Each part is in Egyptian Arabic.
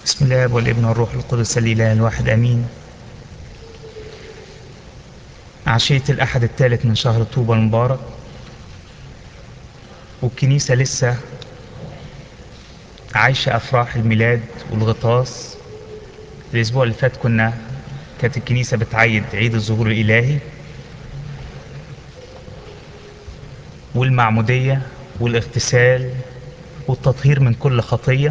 بسم الله والابن والروح القدس الإله الواحد أمين عشية الأحد الثالث من شهر طوبى المبارك والكنيسة لسه عايشة أفراح الميلاد والغطاس الأسبوع اللي فات كنا كانت الكنيسة بتعيد عيد الظهور الإلهي والمعمودية والاغتسال والتطهير من كل خطيه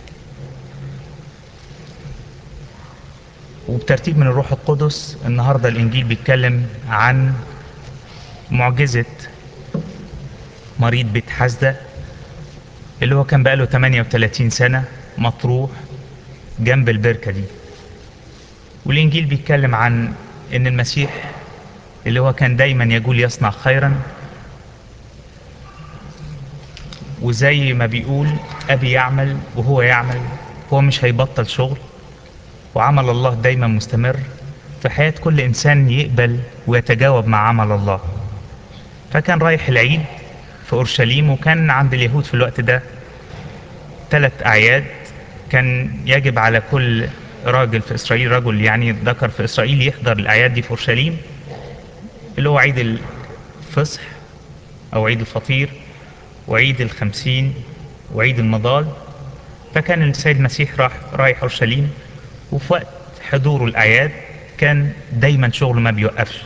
وبترتيب من الروح القدس النهارده الانجيل بيتكلم عن معجزه مريض بيت حسده اللي هو كان بقاله 38 سنه مطروح جنب البركه دي والانجيل بيتكلم عن ان المسيح اللي هو كان دايما يقول يصنع خيرا وزي ما بيقول ابي يعمل وهو يعمل هو مش هيبطل شغل وعمل الله دايما مستمر في حياة كل إنسان يقبل ويتجاوب مع عمل الله فكان رايح العيد في أورشليم وكان عند اليهود في الوقت ده ثلاث أعياد كان يجب على كل راجل في إسرائيل رجل يعني ذكر في إسرائيل يحضر الأعياد دي في أورشليم اللي هو عيد الفصح أو عيد الفطير وعيد الخمسين وعيد المضال فكان السيد المسيح راح رايح أورشليم وفي وقت حضوره الأعياد كان دايما شغله ما بيوقفش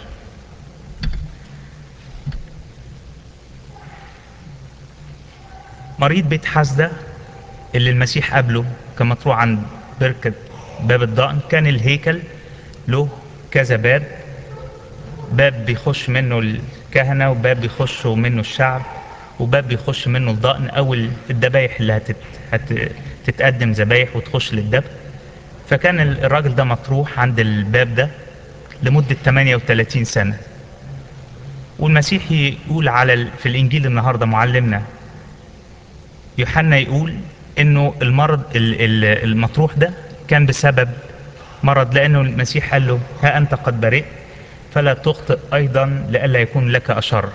مريض بيت حسدة اللي المسيح قابله كان مطروح عند بركة باب الضأن كان الهيكل له كذا باب باب بيخش منه الكهنة وباب بيخش منه الشعب وباب بيخش منه الضأن أو الذبايح اللي هتت... هتتقدم ذبايح وتخش للذبح فكان الراجل ده مطروح عند الباب ده لمدة 38 سنة والمسيح يقول على ال... في الإنجيل النهاردة معلمنا يوحنا يقول إنه المرض المطروح ده كان بسبب مرض لأنه المسيح قال له ها أنت قد برئت فلا تخطئ أيضا لئلا يكون لك أشر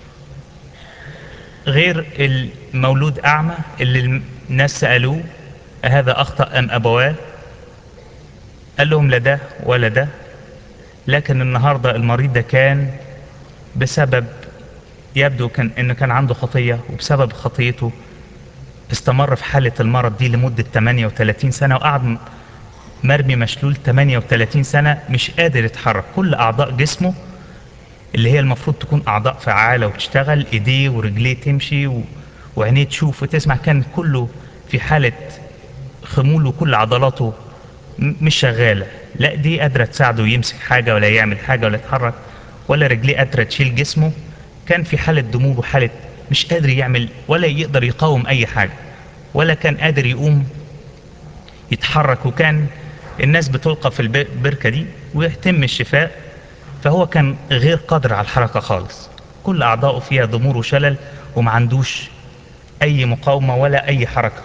غير المولود أعمى اللي الناس سألوه هذا أخطأ أم أبواه قال لهم لا ده ولا ده لكن النهارده المريض ده كان بسبب يبدو كان انه كان عنده خطيه وبسبب خطيته استمر في حاله المرض دي لمده 38 سنه وقعد مرمي مشلول 38 سنه مش قادر يتحرك كل اعضاء جسمه اللي هي المفروض تكون اعضاء فعاله وتشتغل ايديه ورجليه تمشي و... وعينيه تشوف وتسمع كان كله في حاله خمول وكل عضلاته مش شغالة لا دي قادرة تساعده يمسك حاجة ولا يعمل حاجة ولا يتحرك ولا رجليه قادرة تشيل جسمه كان في حالة ضمور وحالة مش قادر يعمل ولا يقدر يقاوم أي حاجة ولا كان قادر يقوم يتحرك وكان الناس بتلقى في البركة دي ويتم الشفاء فهو كان غير قادر على الحركة خالص كل أعضائه فيها ضمور وشلل وما عندوش أي مقاومة ولا أي حركة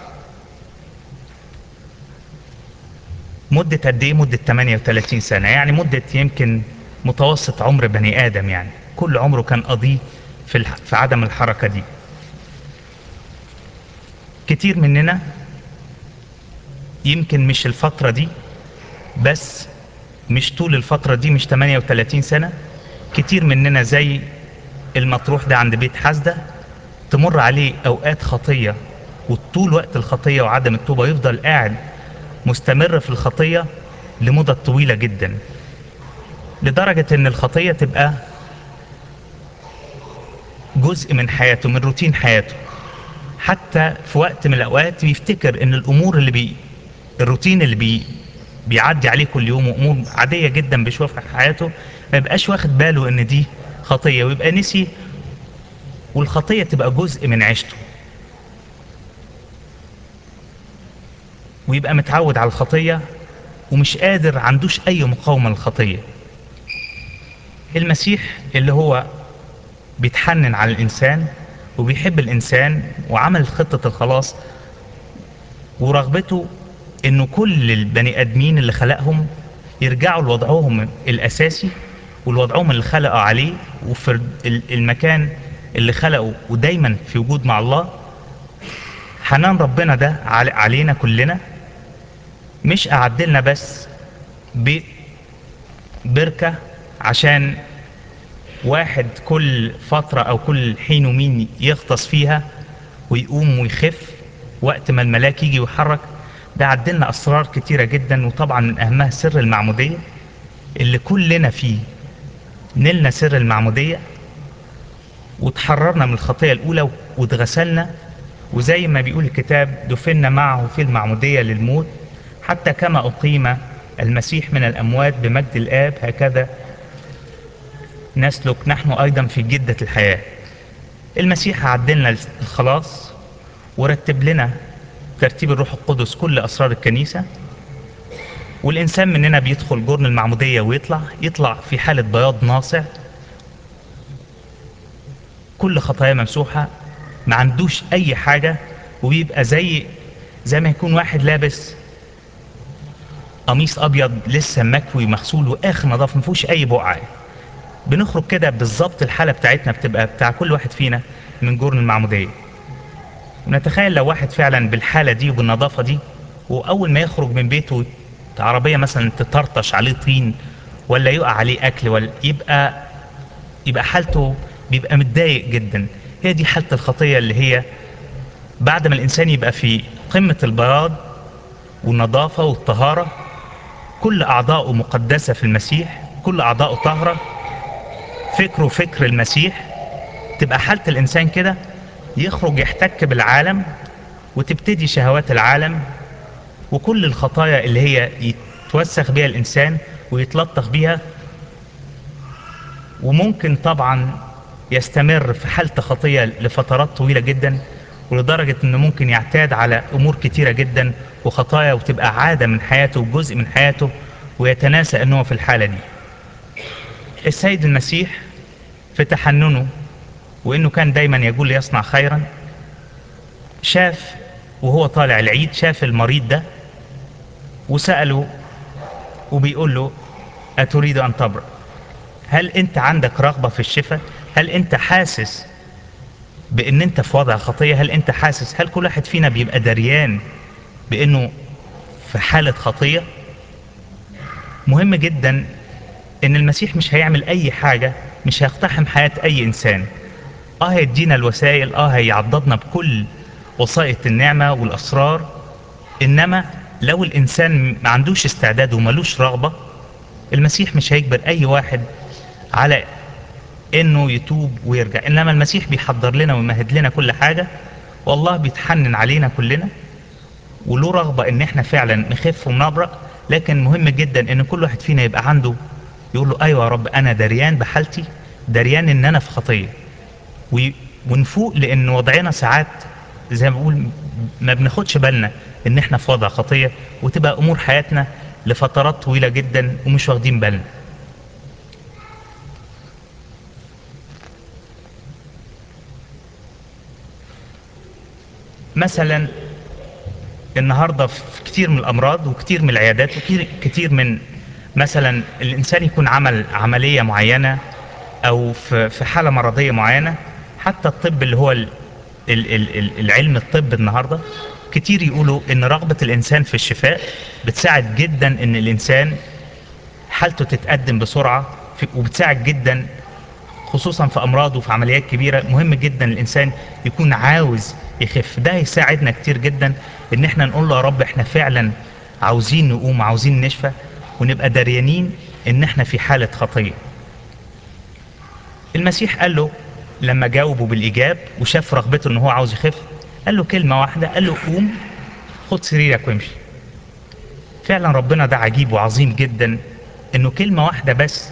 مدة قد ايه؟ مدة 38 سنة، يعني مدة يمكن متوسط عمر بني آدم يعني، كل عمره كان قضيه في الح... في عدم الحركة دي. كتير مننا يمكن مش الفترة دي بس مش طول الفترة دي مش 38 سنة، كتير مننا زي المطروح ده عند بيت حسدة تمر عليه أوقات خطية وطول وقت الخطية وعدم التوبة يفضل قاعد مستمر في الخطية لمدة طويلة جدا لدرجة ان الخطية تبقى جزء من حياته من روتين حياته حتى في وقت من الاوقات بيفتكر ان الامور اللي بي الروتين اللي بي بيعدي عليه كل يوم وامور عادية جدا بيشوفها في حياته ما يبقاش واخد باله ان دي خطية ويبقى نسي والخطية تبقى جزء من عيشته ويبقى متعود على الخطية ومش قادر عندوش أي مقاومة للخطية المسيح اللي هو بيتحنن على الإنسان وبيحب الإنسان وعمل خطة الخلاص ورغبته إنه كل البني آدمين اللي خلقهم يرجعوا لوضعهم الأساسي ولوضعهم اللي خلقوا عليه وفي المكان اللي خلقوا ودايما في وجود مع الله حنان ربنا ده علينا كلنا مش أعدلنا بس بركة عشان واحد كل فترة أو كل حين ومين يغطس فيها ويقوم ويخف وقت ما الملاك يجي ويحرك ده عدلنا أسرار كتيرة جدا وطبعا من أهمها سر المعمودية اللي كلنا فيه نلنا سر المعمودية وتحررنا من الخطية الأولى واتغسلنا وزي ما بيقول الكتاب دفنا معه في المعمودية للموت حتى كما أقيم المسيح من الأموات بمجد الآب هكذا نسلك نحن أيضا في جدة الحياة المسيح عدلنا الخلاص ورتب لنا ترتيب الروح القدس كل أسرار الكنيسة والإنسان مننا بيدخل جرن المعمودية ويطلع يطلع في حالة بياض ناصع كل خطايا ممسوحة ما عندوش أي حاجة وبيبقى زي زي ما يكون واحد لابس قميص أبيض لسه مكوي مغسول وآخر نظافة ما فيهوش أي بقعة بنخرج كده بالظبط الحالة بتاعتنا بتبقى بتاع كل واحد فينا من جرن المعمودية ونتخيل لو واحد فعلا بالحالة دي وبالنظافة دي وأول ما يخرج من بيته عربية مثلا تطرطش عليه طين ولا يقع عليه أكل ولا يبقى يبقى حالته بيبقى متضايق جدا هي دي حالة الخطية اللي هي بعد ما الإنسان يبقى في قمة البياض والنظافة والطهارة كل أعضاؤه مقدسة في المسيح كل أعضاؤه طاهرة فكره فكر المسيح تبقى حالة الإنسان كده يخرج يحتك بالعالم وتبتدي شهوات العالم وكل الخطايا اللي هي يتوسخ بها الإنسان ويتلطخ بها وممكن طبعا يستمر في حالة خطية لفترات طويلة جدا ولدرجة انه ممكن يعتاد على امور كتيرة جدا وخطايا وتبقى عادة من حياته وجزء من حياته ويتناسى انه في الحالة دي السيد المسيح في تحننه وانه كان دايما يقول يصنع خيرا شاف وهو طالع العيد شاف المريض ده وسأله وبيقول له أتريد أن تبرأ هل أنت عندك رغبة في الشفاء هل أنت حاسس بأن أنت في وضع خطية هل أنت حاسس هل كل واحد فينا بيبقى دريان بأنه في حالة خطية مهم جدا ان المسيح مش هيعمل اي حاجة مش هيقتحم حياة اي انسان اه هيدينا الوسائل اه هيعضدنا بكل وسائط النعمة والاسرار انما لو الانسان ما عندوش استعداد وملوش رغبة المسيح مش هيجبر اي واحد على انه يتوب ويرجع انما المسيح بيحضر لنا ويمهد لنا كل حاجة والله بيتحنن علينا كلنا وله رغبة ان احنا فعلا نخف ونبرأ لكن مهم جدا ان كل واحد فينا يبقى عنده يقول له ايوه يا رب انا دريان بحالتي دريان ان انا في خطيه ونفوق لان وضعنا ساعات زي ما بقول ما بناخدش بالنا ان احنا في وضع خطيه وتبقى امور حياتنا لفترات طويله جدا ومش واخدين بالنا مثلا النهارده في كتير من الامراض وكتير من العيادات وكتير كتير من مثلا الانسان يكون عمل عمليه معينه او في في حاله مرضيه معينه حتى الطب اللي هو ال ال ال العلم الطب النهارده كتير يقولوا ان رغبه الانسان في الشفاء بتساعد جدا ان الانسان حالته تتقدم بسرعه وبتساعد جدا خصوصا في امراض وفي عمليات كبيره مهم جدا الانسان يكون عاوز يخف ده هيساعدنا كتير جدا ان احنا نقول له يا رب احنا فعلا عاوزين نقوم عاوزين نشفى ونبقى دريانين ان احنا في حالة خطية المسيح قال له لما جاوبه بالاجاب وشاف رغبته ان هو عاوز يخف قال له كلمة واحدة قال له قوم خد سريرك وامشي فعلا ربنا ده عجيب وعظيم جدا انه كلمة واحدة بس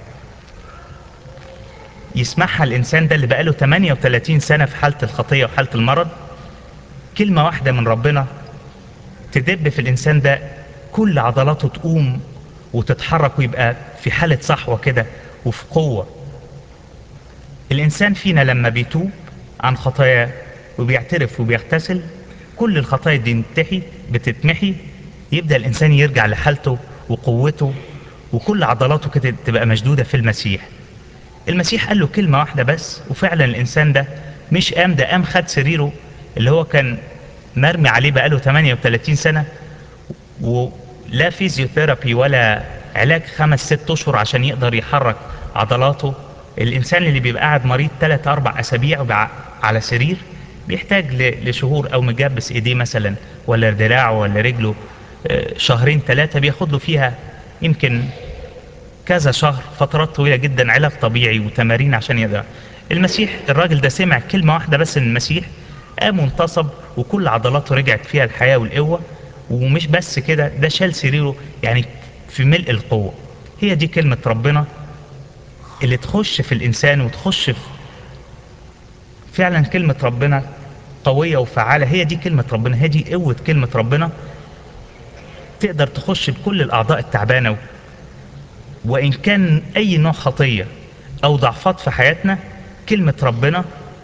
يسمعها الانسان ده اللي بقاله 38 سنة في حالة الخطية وحالة المرض كلمة واحدة من ربنا تدب في الانسان ده كل عضلاته تقوم وتتحرك ويبقى في حالة صحوة كده وفي قوة الإنسان فينا لما بيتوب عن خطاياه وبيعترف وبيغتسل كل الخطايا دي انتحي بتتمحي يبدأ الإنسان يرجع لحالته وقوته وكل عضلاته كده تبقى مشدودة في المسيح المسيح قال له كلمة واحدة بس وفعلا الإنسان ده مش قام ده قام خد سريره اللي هو كان مرمي عليه بقاله 38 سنة و لا فيزيوثيرابي ولا علاج خمس ست اشهر عشان يقدر يحرك عضلاته الانسان اللي بيبقى قاعد مريض ثلاث اربع اسابيع وبع- على سرير بيحتاج ل- لشهور او مجبس ايديه مثلا ولا دراعه ولا رجله آه، شهرين ثلاثه بياخد له فيها يمكن كذا شهر فترات طويله جدا علاج طبيعي وتمارين عشان يقدر المسيح الراجل ده سمع كلمه واحده بس من المسيح قام وانتصب وكل عضلاته رجعت فيها الحياه والقوه ومش بس كده ده شال سريره يعني في ملء القوه هي دي كلمه ربنا اللي تخش في الانسان وتخش في فعلا كلمه ربنا قويه وفعاله هي دي كلمه ربنا هي دي قوه كلمه ربنا تقدر تخش بكل الاعضاء التعبانه وإن كان أي نوع خطية أو ضعفات في حياتنا كلمة ربنا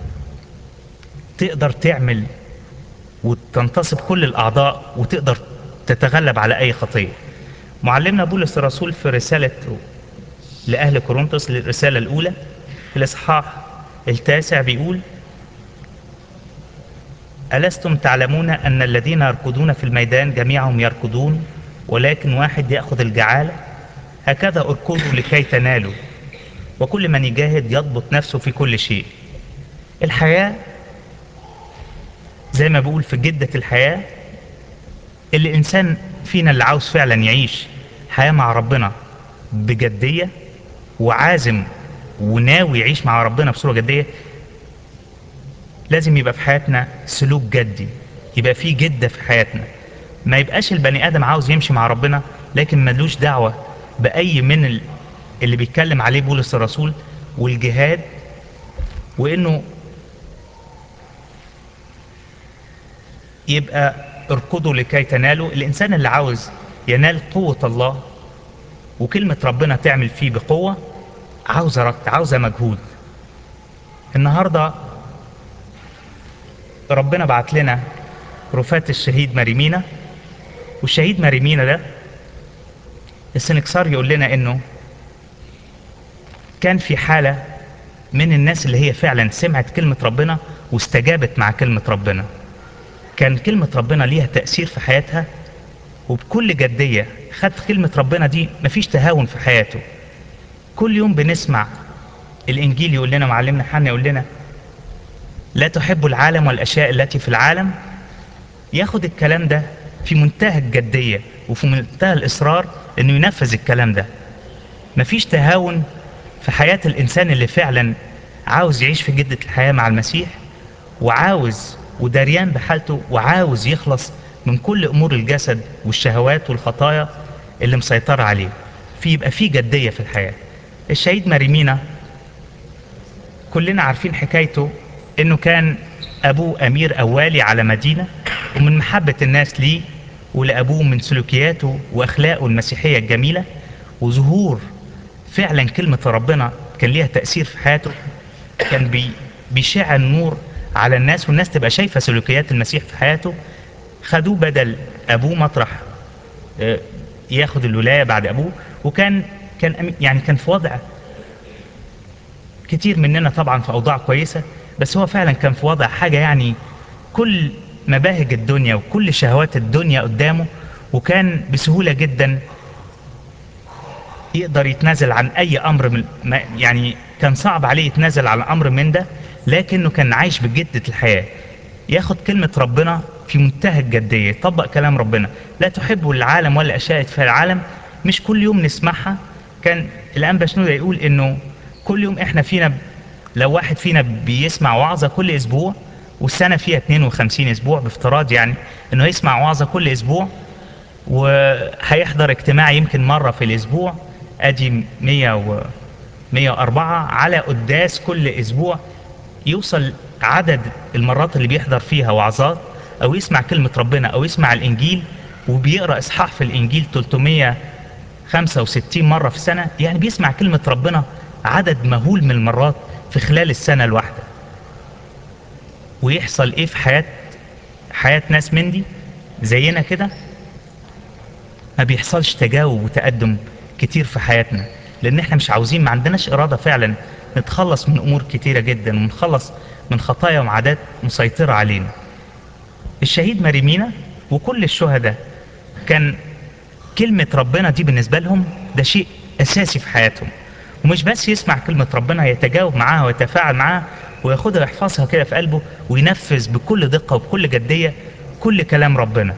تقدر تعمل وتنتصب كل الأعضاء وتقدر تتغلب على أي خطية معلمنا بولس الرسول في رسالة لأهل كورنثوس الرسالة الأولى في الإصحاح التاسع بيقول ألستم تعلمون أن الذين يركضون في الميدان جميعهم يركضون ولكن واحد يأخذ الجعالة هكذا اركضوا لكي تنالوا وكل من يجاهد يضبط نفسه في كل شيء الحياة زي ما بقول في جدة الحياة اللي الإنسان فينا اللي عاوز فعلا يعيش حياة مع ربنا بجدية وعازم وناوي يعيش مع ربنا بصورة جدية لازم يبقى في حياتنا سلوك جدي يبقى في جدة في حياتنا ما يبقاش البني آدم عاوز يمشي مع ربنا لكن ملوش دعوة بأي من ال- اللي بيتكلم عليه بولس الرسول والجهاد وإنه يبقى اركضوا لكي تنالوا الإنسان اللي عاوز ينال قوة الله وكلمة ربنا تعمل فيه بقوة عاوزة ركض عاوزة مجهود النهارده ربنا بعت لنا رفاة الشهيد مريمينا والشهيد مريمينا ده السنكسار يقول لنا انه كان في حالة من الناس اللي هي فعلا سمعت كلمة ربنا واستجابت مع كلمة ربنا كان كلمة ربنا ليها تأثير في حياتها وبكل جدية خد كلمة ربنا دي مفيش تهاون في حياته كل يوم بنسمع الإنجيل يقول لنا معلمنا حنا يقول لنا لا تحب العالم والأشياء التي في العالم ياخد الكلام ده في منتهى الجدية وفي منتهى الإصرار إنه ينفذ الكلام ده مفيش تهاون في حياة الإنسان اللي فعلا عاوز يعيش في جدة الحياة مع المسيح وعاوز وداريان بحالته وعاوز يخلص من كل أمور الجسد والشهوات والخطايا اللي مسيطرة عليه في يبقى في جدية في الحياة الشهيد مريمينا كلنا عارفين حكايته انه كان ابوه امير او والي على مدينه ومن محبه الناس ليه ولابوه من سلوكياته واخلاقه المسيحيه الجميله وظهور فعلا كلمه ربنا كان ليها تاثير في حياته كان بي بيشع النور على الناس والناس تبقى شايفه سلوكيات المسيح في حياته خدوه بدل ابوه مطرح آه، ياخد الولايه بعد ابوه وكان كان أمي- يعني كان في وضع كتير مننا طبعا في اوضاع كويسه بس هو فعلا كان في وضع حاجه يعني كل مباهج الدنيا وكل شهوات الدنيا قدامه وكان بسهوله جدا يقدر يتنازل عن اي امر من ما- يعني كان صعب عليه يتنازل عن امر من ده لكنه كان عايش بجده الحياه ياخد كلمه ربنا في منتهى الجديه يطبق كلام ربنا لا تحبوا العالم ولا اشياء في العالم مش كل يوم نسمعها كان الانبا شنودة يقول انه كل يوم احنا فينا لو واحد فينا بيسمع وعظه كل اسبوع والسنه فيها 52 اسبوع بافتراض يعني انه يسمع وعظه كل اسبوع وهيحضر اجتماع يمكن مرة في الأسبوع أدي 100 و 104 على قداس كل أسبوع يوصل عدد المرات اللي بيحضر فيها وعظات أو يسمع كلمة ربنا أو يسمع الإنجيل وبيقرأ إصحاح في الإنجيل 365 مرة في السنة يعني بيسمع كلمة ربنا عدد مهول من المرات في خلال السنة الواحدة ويحصل إيه في حياة حياة ناس من دي زينا كده ما بيحصلش تجاوب وتقدم كتير في حياتنا لان احنا مش عاوزين ما عندناش اراده فعلا نتخلص من امور كتيره جدا ونخلص من خطايا وعادات مسيطره علينا الشهيد مريمينا وكل الشهداء كان كلمة ربنا دي بالنسبة لهم ده شيء أساسي في حياتهم ومش بس يسمع كلمة ربنا يتجاوب معاها ويتفاعل معاها وياخدها ويحفظها كده في قلبه وينفذ بكل دقة وبكل جدية كل كلام ربنا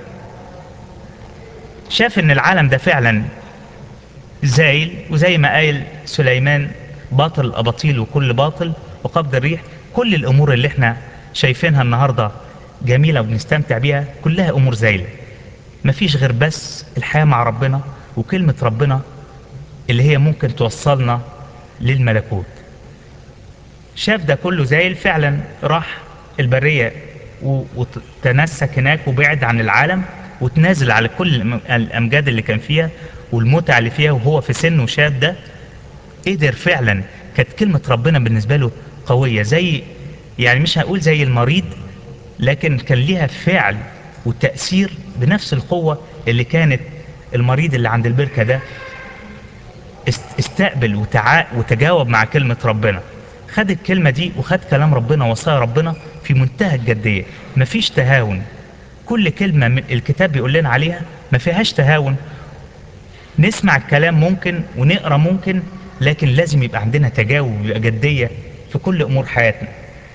شاف ان العالم ده فعلا زايل وزي ما قال سليمان باطل الاباطيل وكل باطل وقبض الريح كل الامور اللي احنا شايفينها النهارده جميله وبنستمتع بيها كلها امور زايله مفيش غير بس الحياه مع ربنا وكلمه ربنا اللي هي ممكن توصلنا للملكوت شاف ده كله زايل فعلا راح البريه و- وتنسك هناك وبعد عن العالم وتنازل على كل الأم- الامجاد اللي كان فيها والمتع اللي فيها وهو في سنه شاب ده قدر فعلا كانت كلمة ربنا بالنسبة له قوية زي يعني مش هقول زي المريض لكن كان ليها فعل وتأثير بنفس القوة اللي كانت المريض اللي عند البركة ده است- استقبل وتعا وتجاوب مع كلمة ربنا خد الكلمة دي وخد كلام ربنا وصايا ربنا في منتهى الجدية مفيش تهاون كل كلمة من الكتاب بيقول لنا عليها ما فيهاش تهاون نسمع الكلام ممكن ونقرا ممكن لكن لازم يبقى عندنا تجاوب ويبقى جديه في كل امور حياتنا.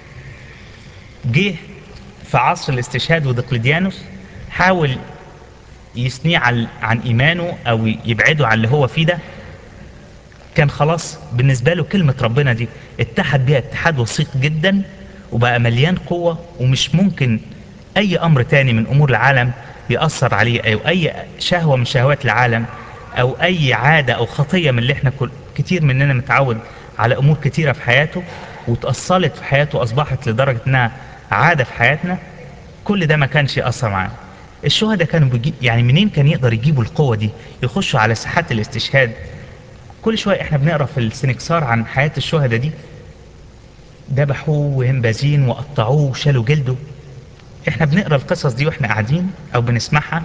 جه في عصر الاستشهاد ودقلديانوس حاول يثنيه عن عن ايمانه او يبعده عن اللي هو فيه ده كان خلاص بالنسبه له كلمه ربنا دي اتحد بيها اتحاد وثيق جدا وبقى مليان قوه ومش ممكن اي امر تاني من امور العالم ياثر عليه او اي شهوه من شهوات العالم او اي عاده او خطيه من اللي احنا كل كتير مننا متعود على امور كتيره في حياته وتاصلت في حياته واصبحت لدرجه انها عاده في حياتنا كل ده ما كانش ياثر معاه الشهداء كانوا بيجي يعني منين كان يقدر يجيبوا القوه دي يخشوا على ساحات الاستشهاد كل شويه احنا بنقرا في السنكسار عن حياه الشهداء دي ذبحوه وهمبازين وقطعوه وشالوا جلده احنا بنقرا القصص دي واحنا قاعدين او بنسمعها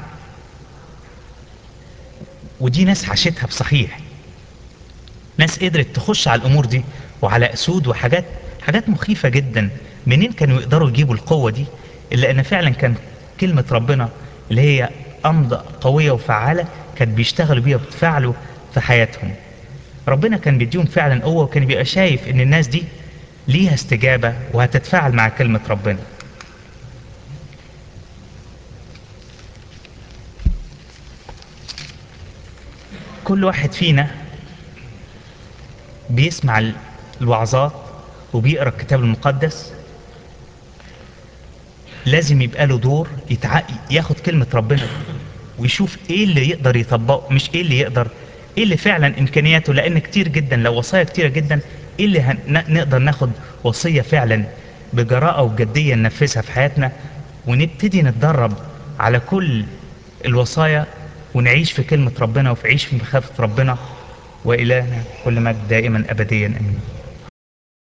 ودي ناس عاشتها بصحيح ناس قدرت تخش على الامور دي وعلى اسود وحاجات حاجات مخيفه جدا منين كانوا يقدروا يجيبوا القوه دي الا ان فعلا كان كلمه ربنا اللي هي امضى قويه وفعاله كانت بيشتغلوا بيها وبتفعلوا في حياتهم ربنا كان بيديهم فعلا قوه وكان بيبقى شايف ان الناس دي ليها استجابه وهتتفاعل مع كلمه ربنا كل واحد فينا بيسمع ال- الوعظات وبيقرا الكتاب المقدس لازم يبقى له دور يتع... ياخد كلمة ربنا ويشوف ايه اللي يقدر يطبقه مش ايه اللي يقدر ايه اللي فعلا امكانياته لان كتير جدا لو وصايا كتيرة جدا ايه اللي هن... ن- نقدر ناخد وصية فعلا بجراءة وجدية ننفذها في حياتنا ونبتدي نتدرب على كل الوصايا ونعيش في كلمة ربنا وفي عيش في مخافة ربنا وإلهنا كل مجد دائما أبديا أمين